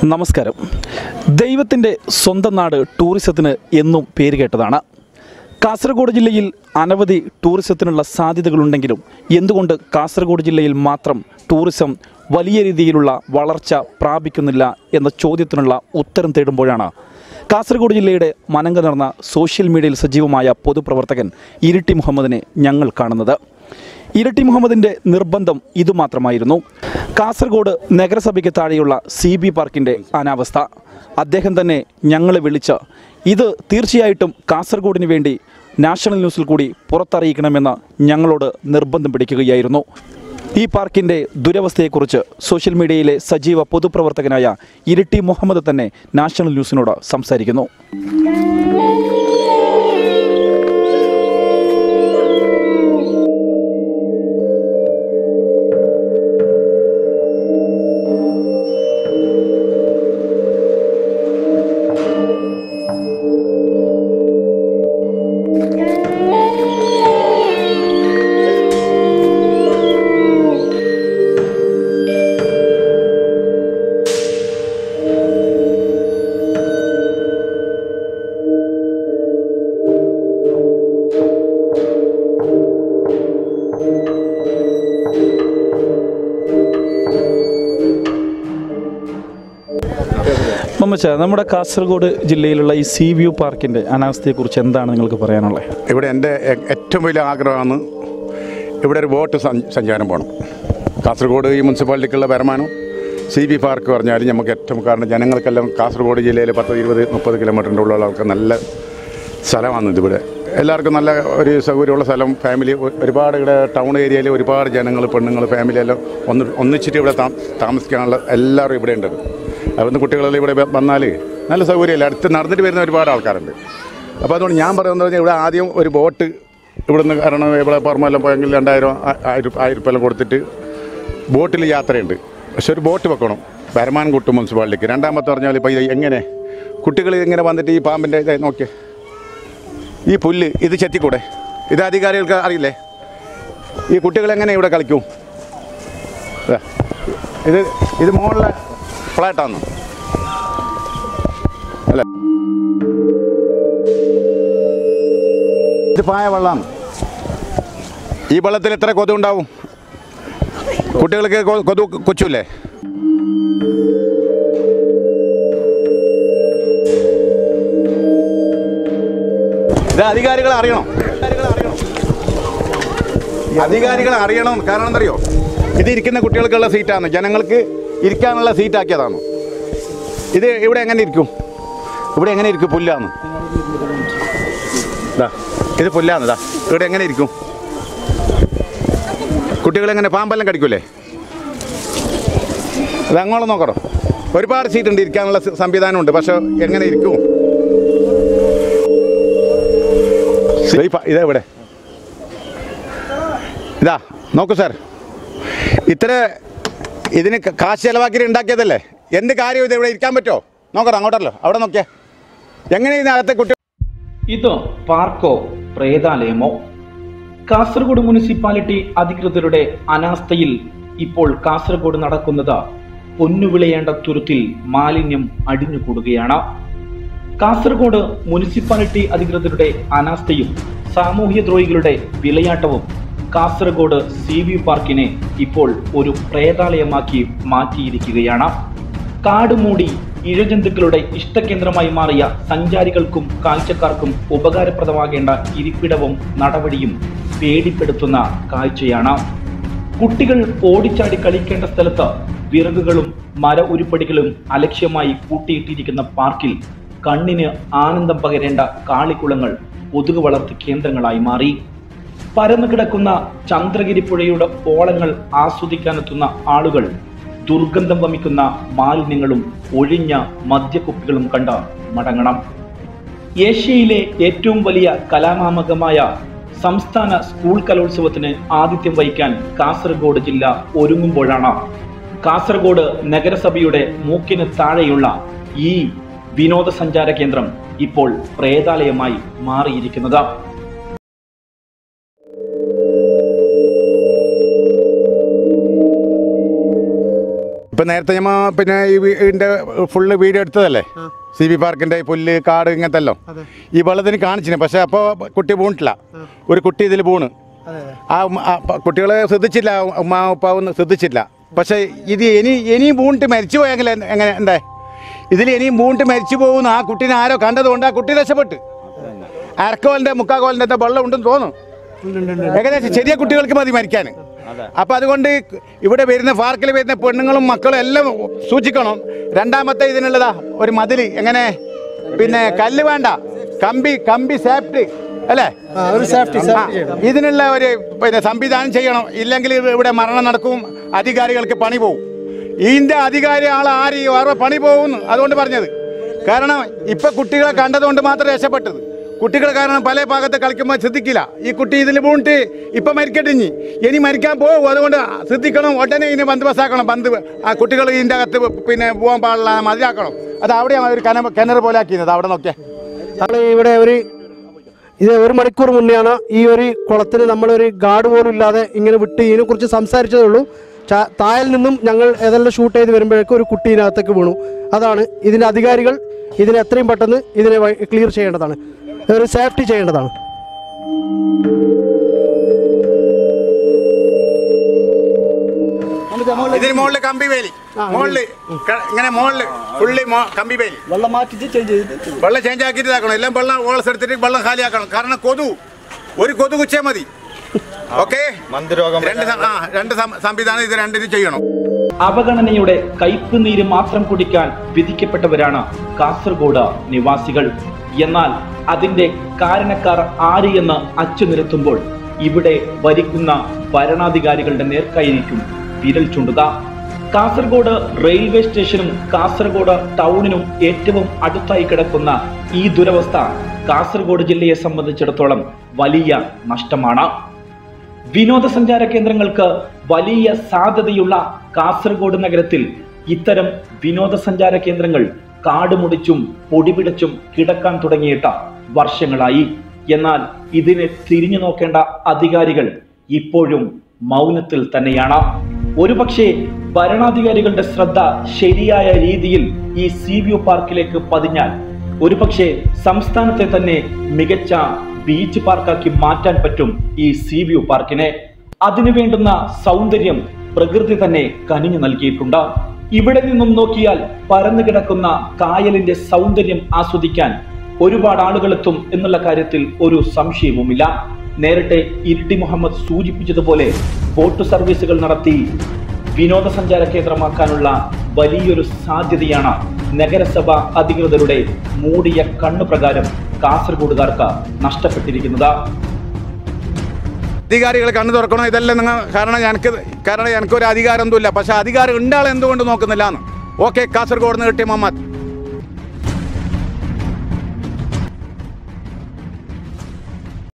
നമസ്കാരം ദൈവത്തിൻ്റെ സ്വന്തം നാട് ടൂറിസത്തിന് എന്നും പേര് കേട്ടതാണ് കാസർഗോഡ് ജില്ലയിൽ അനവധി ടൂറിസത്തിനുള്ള സാധ്യതകളുണ്ടെങ്കിലും എന്തുകൊണ്ട് കാസർഗോഡ് ജില്ലയിൽ മാത്രം ടൂറിസം വലിയ രീതിയിലുള്ള വളർച്ച പ്രാപിക്കുന്നില്ല എന്ന ചോദ്യത്തിനുള്ള ഉത്തരം തേടുമ്പോഴാണ് കാസർഗോഡ് ജില്ലയുടെ മനങ്ക നടന്ന സോഷ്യൽ മീഡിയയിൽ സജീവമായ പൊതുപ്രവർത്തകൻ ഇരിട്ടി മുഹമ്മദിനെ ഞങ്ങൾ കാണുന്നത് ഇരട്ടി മുഹമ്മദിന്റെ നിർബന്ധം ഇതുമാത്രമായിരുന്നു കാസർഗോഡ് നഗരസഭയ്ക്ക് താഴെയുള്ള സി ബി പാർക്കിന്റെ അനാവസ്ഥ അദ്ദേഹം തന്നെ ഞങ്ങളെ വിളിച്ച് ഇത് തീർച്ചയായിട്ടും കാസർഗോഡിന് വേണ്ടി നാഷണൽ ന്യൂസിൽ കൂടി പുറത്തറിയിക്കണമെന്ന് ഞങ്ങളോട് നിർബന്ധം പിടിക്കുകയായിരുന്നു ഈ പാർക്കിന്റെ ദുരവസ്ഥയെക്കുറിച്ച് സോഷ്യൽ മീഡിയയിലെ സജീവ പൊതുപ്രവർത്തകനായ ഇരിട്ടി മുഹമ്മദ് തന്നെ നാഷണൽ ന്യൂസിനോട് സംസാരിക്കുന്നു മമ്മച്ച നമ്മുടെ കാസർഗോഡ് ജില്ലയിലുള്ള ഈ സി വ്യൂ പാർക്കിന്റെ അനാവസ്ഥയെക്കുറിച്ച് എന്താണ് നിങ്ങൾക്ക് പറയാനുള്ളത് ഇവിടെ എൻ്റെ എ- ഏറ്റവും വലിയ ആഗ്രഹമാണ് ഇവിടെ ഒരു ബോട്ട് സഞ്ച- സഞ്ചാരം പോകണം കാസർഗോഡ് ഈ മുനിസിപ്പാലിറ്റിക്കുള്ള വരുമാനം സി ബി പാർക്ക് പറഞ്ഞാൽ നമുക്ക് ഏറ്റവും കാരണം ജനങ്ങൾക്കെല്ലാം കാസർഗോഡ് ജില്ലയിൽ പത്ത് ഇരുപത് മുപ്പത് കിലോമീറ്ററിൻ്റെ ഉള്ള ആൾക്ക് നല്ല സ്ഥലമാണ് ഇതിവിടെ എല്ലാവർക്കും നല്ല ഒരു സൗകര്യമുള്ള സ്ഥലം ഫാമിലി ഒ- ഒരുപാട് ഇവിടെ ടൗൺ ഏരിയയിൽ ഒരുപാട് ജനങ്ങൾ പെണ്ണുങ്ങൾ ഫാമിലി എല്ലാം ഒന്ന് ഒന്നിച്ചിട്ട് ഇവിടെ താ- താമസിക്കാനുള്ള എല്ലാവരും ഇവിടെ ഉണ്ട് അവിടുന്ന് കുട്ടികളെല്ലാം ഇവിടെ വ- വന്നാൽ നല്ല സൗകര്യമില്ല അടുത്ത് നടന്നിട്ട് വരുന്ന ഒരുപാട് ആൾക്കാരുണ്ട് അപ്പോൾ അതുകൊണ്ട് ഞാൻ പറയുന്നത് പറഞ്ഞാൽ ഇവിടെ ആദ്യം ഒരു ബോട്ട് ഇവിടുന്ന് കാരണം ഇവിടെ പുറമെല്ലാം പോയെങ്കിൽ രണ്ടായിരം ആ- ആയിരം ആയിരം രൂപ എല്ലാം കൊടുത്തിട്ട് ബോട്ടിൽ യാത്രയുണ്ട് പക്ഷെ ഒരു ബോട്ട് വെക്കണം വരുമാനം കിട്ടും മുനിസിപ്പാലിറ്റിക്ക് രണ്ടാമത്തെ പറഞ്ഞാൽ ഇപ്പോൾ ഇത് എങ്ങനെ കുട്ടികൾ ഇങ്ങനെ വന്നിട്ട് ഈ പാമ്പിൻ്റെ ഇത് നോക്കിയേ ഈ പുല്ല് ഇത് ചെത്തിക്കൂടെ ഇത് അധികാരികൾക്ക് അറിയില്ലേ ഈ കുട്ടികൾ എങ്ങനെ ഇവിടെ കളിക്കും ദാ, ഇത് ഇത് മുകളിലെ ഫ്ലാറ്റാണ് അല്ല ഇത് പായ വെള്ളമാണ് ഈ വെള്ളത്തിൽ എത്ര കൊതു ഉണ്ടാവും കുട്ടികൾക്ക് കൊ- കൊതു കൊച്ചൂല്ലേ ഇത് അധികാരികൾ അറിയണം അധികാരികൾ അറിയണം കാരണം എന്തറിയോ ഇത് ഇരിക്കുന്ന കുട്ടികൾക്കുള്ള സീറ്റാണ് ജനങ്ങൾക്ക് ഇരിക്കാനുള്ള സീറ്റാക്കിയതാണ് ഇത് ഇവിടെ എങ്ങനെ ഇരിക്കും ഇവിടെ എങ്ങനെ ഇരിക്കും പുല്ലാണ് ദാ ഇത് പുല്ലാണ് ദാ ഇവിടെ എങ്ങനെ ഇരിക്കും കുട്ടികൾ എങ്ങനെ പാമ്പെല്ലാം കടിക്കൂലേ അത് അങ്ങോളം നോക്കണോ ഒരുപാട് സീറ്റ് ഉണ്ട് ഇരിക്കാനുള്ള സ- സംവിധാനമുണ്ട് പക്ഷെ എങ്ങനെ ഇരിക്കും ദേ ഈ പ- ഇതാ ഇവിടെ ഇതാ നോക്കൂ സാർ ഇത്ര ഇതിന് ക- കാശ് ചെലവാക്കി ഉണ്ടാക്കിയതല്ലേ എന്ത് കാര്യം ഇത് ഇവിടെ ഇരിക്കാൻ പറ്റുമോ നോക്കട്ടെ അങ്ങോട്ടല്ലോ അവിടെ നോക്കിയേ എങ്ങനെ ഇതിനകത്തെ കുട്ടി ഇത് പാർക്കോ പ്രേതാലയമോ കാസർഗോഡ് മുനിസിപ്പാലിറ്റി അധികൃതരുടെ അനാസ്ഥയിൽ ഇപ്പോൾ കാസർഗോഡ് നടക്കുന്നത് പൊന്നുവിളയേണ്ട തുരുത്തിൽ മാലിന്യം അടിഞ്ഞുകൂടുകയാണ് കാസർഗോഡ് മുനിസിപ്പാലിറ്റി അധികൃതരുടെ അനാസ്ഥയും സാമൂഹ്യ ദ്രോഹികളുടെ വിളയാട്ടവും കാസർഗോഡ് സി വി പാർക്കിനെ ഇപ്പോൾ ഒരു പ്രേതാലയമാക്കി മാറ്റിയിരിക്കുകയാണ് കാടുമൂടി ഇഴജന്തുക്കളുടെ ഇഷ്ടകേന്ദ്രമായി മാറിയ സഞ്ചാരികൾക്കും കാഴ്ചക്കാർക്കും ഉപകാരപ്രദമാകേണ്ട ഇരിപ്പിടവും നടപടിയും പേടിപ്പെടുത്തുന്ന കാഴ്ചയാണ് കുട്ടികൾ ഓടിച്ചാടി കളിക്കേണ്ട സ്ഥലത്ത് വിറകുകളും മര ഉരുപ്പടികളും അലക്ഷ്യമായി കൂട്ടിയിട്ടിരിക്കുന്ന പാർക്കിൽ കണ്ണിന് ആനന്ദം പകരേണ്ട കാളിക്കുളങ്ങൾ കൊതുക് വളർത്ത് കേന്ദ്രങ്ങളായി മാറി പരന്നു കിടക്കുന്ന ചന്ദ്രഗിരി പുഴയുടെ ഓളങ്ങൾ ആസ്വദിക്കാനെത്തുന്ന ആളുകൾ ദുർഗന്ധം വമിക്കുന്ന മാലിന്യങ്ങളും ഒഴിഞ്ഞ മദ്യക്കുപ്പികളും കണ്ട് മടങ്ങണം ഏഷ്യയിലെ ഏറ്റവും വലിയ കലാമാമകമായ സംസ്ഥാന സ്കൂൾ കലോത്സവത്തിന് ആതിഥ്യം വഹിക്കാൻ കാസർഗോഡ് ജില്ല ഒരുങ്ങുമ്പോഴാണ് കാസർഗോഡ് നഗരസഭയുടെ മൂക്കിന് താഴെയുള്ള ഈ വിനോദസഞ്ചാര കേന്ദ്രം ഇപ്പോൾ പ്രേതാലയമായി മാറിയിരിക്കുന്നത് ഇപ്പം നേരത്തെ ഞമ്മ പിന്നെ ഈ വീടിൻ്റെ ഫുള്ള് വീഡിയോ എടുത്തതല്ലേ സി ബി പാർക്കിൻ്റെ പുല്ല് കാട് ഇങ്ങനത്തെ എല്ലാം ഈ വെള്ളത്തിന് കാണിച്ചിന് പക്ഷേ അപ്പോൾ കുട്ടി വീണിട്ടില്ല ഒരു കുട്ടി ഇതിൽ വീണ് ആ കുട്ടികൾ ശ്രദ്ധിച്ചില്ല ഉമ്മ ഉപ്പാവൊന്നും ശ്രദ്ധിച്ചില്ല പക്ഷേ ഇത് ഇനി ഇനിയും വീണിട്ട് മരിച്ചു പോയെങ്കിൽ എന്ത്- എങ്ങനെ എന്താ ഇതിൽ ഇനിയും വീണിട്ട് മരിച്ചു പോകുന്നു ആ കുട്ടീനെ ആരോ കണ്ടതുകൊണ്ട് ആ കുട്ടി രക്ഷപ്പെട്ട് അരക്കോലിൻ്റെ മുക്കാക്കോലിൻ്റെ എന്താ വെള്ളം ഉണ്ടെന്ന് തോന്നുന്നു ഏകദേശം ചെറിയ കുട്ടികൾക്ക് മതി മരിക്കാൻ അപ്പൊ അതുകൊണ്ട് ഇവിടെ വരുന്ന പാർക്കിൽ വരുന്ന പെണ്ണുങ്ങളും മക്കളും എല്ലാം സൂക്ഷിക്കണം രണ്ടാമത്തെ ഇതിനുള്ളതാ ഒരു മതില് എങ്ങനെ പിന്നെ കല്ല് വേണ്ട കമ്പി കമ്പി സേഫ്റ്റി അല്ലേ ഒരു സേഫ്റ്റി ആ, ഇതിനുള്ള ഒരു പിന്നെ സംവിധാനം ചെയ്യണം ഇല്ലെങ്കിൽ ഇത് ഇവിടെ മരണം നടക്കും അധികാരികൾക്ക് പണി പോകും ഇതിന്റെ അധികാരി ആൾ ആര് ഈ വേറെ പണി പോകുന്നു അതുകൊണ്ട് പറഞ്ഞത് കാരണം ഇപ്പൊ കുട്ടികളെ കണ്ടതുകൊണ്ട് മാത്രം രക്ഷപ്പെട്ടത് കുട്ടികൾ കാരണം പല ഭാഗത്ത് കളിക്കുമ്പോൾ ശ്രദ്ധിക്കില്ല ഈ കുട്ടി ഇതിൽ വീണിട്ട് ഇപ്പൊ മരിക്കട്ടിഞ്ഞി ഇനി മരിക്കാൻ പോകും അതുകൊണ്ട് ശ്രദ്ധിക്കണം ഉടനെ ഇതിനെ ബന്ദോബസ്താക്കണം ബന്ദ് ആ കുട്ടികൾ ഇതിന്റെ അകത്ത് പിന്നെ പോകാൻ പാടില്ല മതിയാക്കണം അത് അവിടെയാണ് ഒരു കന കിണർ പോലെ ആക്കിയത് അവിടെ നോക്കിയാൽ നമ്മൾ ഇവിടെ ഒരു ഇത് ഒരു മണിക്കൂർ മുന്നെയാണ് ഈ ഒരു കുളത്തിന് നമ്മളൊരു ഗാർഡ് പോലും ഇല്ലാതെ ഇങ്ങനെ വിട്ട് ഇതിനെക്കുറിച്ച് സംസാരിച്ചതേ ഉള്ളൂ ചാ- താഴെ നിന്നും ഞങ്ങൾ ഏതെല്ലാം ഷൂട്ട് ചെയ്ത് വരുമ്പോഴേക്കും ഒരു കുട്ടി ഇതിനകത്തേക്ക് വീണു അതാണ് ഇതിൻ്റെ അധികാരികൾ ഇതിനെ എത്രയും പെട്ടെന്ന് ഇതിനെ ക്ലിയർ ചെയ്യേണ്ടതാണ് ഒരു സേഫ്റ്റി ചെയ്യേണ്ടതാണ് ഇതിന് മുകളിൽ കമ്പി വേലി മുകളില് ക- ഇങ്ങനെ മുകളില് ഫുള്ളി കമ്പി വേലി വെള്ളം മാറ്റിച്ച് ചേഞ്ച് ചെയ്ത് വെള്ളം ചേഞ്ച് ആക്കിയിട്ട് ഇതാക്കണം എല്ലാം വെള്ളം ഓൾസ് എടുത്തിട്ട് വെള്ളം ഖാലിയാക്കണം കാരണം കൊതു ഒരു കൊതു കുച്ചേ മതി ഓക്കെ രണ്ട് സം- ആ രണ്ട് സം- സംവിധാനം ഇത് രണ്ടിനും ചെയ്യണം അവഗണനയുടെ കയ്പ് നീര് മാത്രം കുടിക്കാൻ വിധിക്കപ്പെട്ടവരാണ് കാസർഗോഡ് നിവാസികൾ എന്നാൽ അതിന്റെ കാരണക്കാർ ആര് എന്ന് അച്ചുനിരത്തുമ്പോൾ ഇവിടെ ഭരിക്കുന്ന ഭരണാധികാരികളുടെ നേർക്കായിരിക്കും വിരൽ ചൂണ്ടുക കാസർഗോഡ് റെയിൽവേ സ്റ്റേഷനും കാസർഗോഡ് ടൗണിനും ഏറ്റവും അടുത്തായി കിടക്കുന്ന ഈ ദുരവസ്ഥ കാസർഗോഡ് ജില്ലയെ സംബന്ധിച്ചിടത്തോളം വലിയ നഷ്ടമാണ് വിനോദസഞ്ചാര കേന്ദ്രങ്ങൾക്ക് വലിയ സാധ്യതയുള്ള കാസർഗോഡ് നഗരത്തിൽ ഇത്തരം വിനോദസഞ്ചാര കേന്ദ്രങ്ങൾ കാടുമുടിച്ചും പൊടിപിടിച്ചും കിടക്കാൻ തുടങ്ങിയിട്ട് വർഷങ്ങളായി എന്നാൽ ഇതിനെ തിരിഞ്ഞു നോക്കേണ്ട അധികാരികൾ ഇപ്പോഴും മൗനത്തിൽ തന്നെയാണ് ഒരുപക്ഷെ ഭരണാധികാരികളുടെ ശ്രദ്ധ ശരിയായ രീതിയിൽ ഈ സി വ്യൂ പാർക്കിലേക്ക് പതിഞ്ഞാൽ ഒരുപക്ഷെ സംസ്ഥാനത്തെ തന്നെ മികച്ച ബീച്ച് പാർക്കാക്കി മാറ്റാൻ പറ്റും ഈ സീ വ്യൂ പാർക്കിനെ അതിനു വേണ്ടുന്ന സൗന്ദര്യം പ്രകൃതി തന്നെ കനിഞ്ഞു നൽകിയിട്ടുണ്ട് ഇവിടെ നിന്നും നോക്കിയാൽ പരന്നു കിടക്കുന്ന കായലിന്റെ സൗന്ദര്യം ആസ്വദിക്കാൻ ഒരുപാട് ആളുകൾ എത്തും എന്നുള്ള കാര്യത്തിൽ ഒരു സംശയവുമില്ല നേരത്തെ ഇരിട്ടി മുഹമ്മദ് സൂചിപ്പിച്ചതുപോലെ ബോട്ട് സർവീസുകൾ നടത്തി വിനോദസഞ്ചാര കേന്ദ്രമാക്കാനുള്ള വലിയൊരു സാധ്യതയാണ് നഗരസഭ അധികൃതരുടെ മൂടിയ കണ്ണുപ്രകാരം കാസർഗോഡുകാർക്ക് നഷ്ടപ്പെട്ടിരിക്കുന്നത് അധികാരികൾ കണ്ണു തുറക്കണം ഇതെല്ലാം നിങ്ങൾ കാരണം എനിക്ക് കാരണം എനിക്കൊരു അധികാരമൊന്നുമില്ല പക്ഷെ അധികാരം ഉണ്ടാൾ എന്തുകൊണ്ട് നോക്കുന്നില്ല എന്ന് ഓക്കെ കാസർഗോഡ് നിന്ന് കിട്ടിയ മുഹമ്മദ്